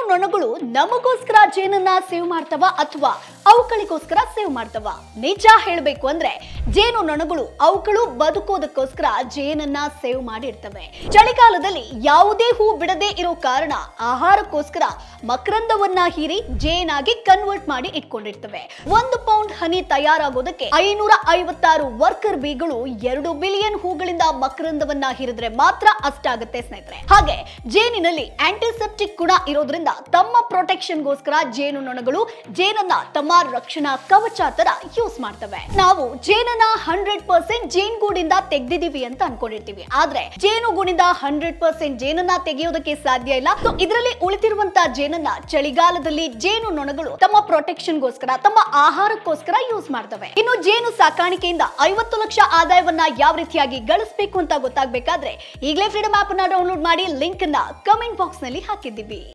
ನೊಣಗಳು ನಮಗೋಸ್ಕರ ಜೇನನ್ನ ಸೇವ್ ಮಾಡ್ತವ ಅಥವಾ ಅವುಗಳಿಗೋಸ್ಕರ ಸೇವ್ ಮಾಡ್ತವ ನಿಜ ಹೇಳಬೇಕು ಅಂದ್ರೆ ಜೇನು ನೊಣಗಳು ಅವುಗಳು ಬದುಕೋದಕ್ಕೋಸ್ಕರ ಜೇನನ್ನ ಸೇವ್ ಮಾಡಿರ್ತವೆ ಚಳಿಗಾಲದಲ್ಲಿ ಯಾವುದೇ ಹೂ ಬಿಡದೆ ಇರೋ ಕಾರಣ ಆಹಾರಕ್ಕೋಸ್ಕರ ಮಕರಂದವನ್ನ ಹೀರಿ ಜೇನಾಗಿ ಕನ್ವರ್ಟ್ ಮಾಡಿ ಇಟ್ಕೊಂಡಿರ್ತವೆ ಒಂದು ಪೌಂಡ್ ಹನಿ ತಯಾರಾಗೋದಕ್ಕೆ ಐನೂರ ಐವತ್ತಾರು ವರ್ಕರ್ ಬೀಗಳು ಎರಡು ಬಿಲಿಯನ್ ಹೂಗಳಿಂದ ಮಕರಂದವನ್ನ ಹೀರಿದ್ರೆ ಮಾತ್ರ ಅಷ್ಟಾಗುತ್ತೆ ಸ್ನೇಹಿತರೆ ಹಾಗೆ ಜೇನಿನಲ್ಲಿ ಆಂಟಿಸೆಪ್ಟಿಕ್ ಗುಣ ಇರೋದ್ರಿಂದ ತಮ್ಮ ಪ್ರೊಟೆಕ್ಷನ್ಗೋಸ್ಕರ ಜೇನು ನೊಣಗಳು ಜೇನನ್ನ ತಮ್ಮ ರಕ್ಷಣಾ ಕವಚ ತರ ಯೂಸ್ ಮಾಡ್ತವೆ ನಾವು ಜೇನನ್ನ ಹಂಡ್ರೆಡ್ ಪರ್ಸೆಂಟ್ ಜೇನ್ಗೂಡಿಂದ ತೆಗ್ದಿದೀವಿ ಅಂತ ಅನ್ಕೊಂಡಿರ್ತೀವಿ ಆದ್ರೆ ಜೇನುಗೂಡಿಂದ ಹಂಡ್ರೆಡ್ ಪರ್ಸೆಂಟ್ ಜೇನನ್ನ ತೆಗೆಯೋದಕ್ಕೆ ಸಾಧ್ಯ ಇಲ್ಲ ಸೊ ಇದರಲ್ಲಿ ಉಳಿತಿರುವಂತ ಜೇನನ್ನ ಚಳಿಗಾಲದಲ್ಲಿ ಜೇನು ನೊಣಗಳು ತಮ್ಮ ಪ್ರೊಟೆಕ್ಷನ್ಗೋಸ್ಕರ ತಮ್ಮ ಆಹಾರಕ್ಕೋಸ್ಕರ ಯೂಸ್ ಮಾಡ್ತವೆ ಇನ್ನು ಜೇನು ಸಾಕಾಣಿಕೆಯಿಂದ ಐವತ್ತು ಲಕ್ಷ ಆದಾಯವನ್ನ ಯಾವ ರೀತಿಯಾಗಿ ಗಳಿಸಬೇಕು ಅಂತ ಗೊತ್ತಾಗಬೇಕಾದ್ರೆ ಈಗಲೇ ಫ್ರೀಡಮ್ ಆಪ್ ಅನ್ನ ಡೌನ್ಲೋಡ್ ಮಾಡಿ ಲಿಂಕ್ ಅನ್ನ ಕಮೆಂಟ್ ಬಾಕ್ಸ್ ನಲ್ಲಿ ಹಾಕಿದ್ದೀವಿ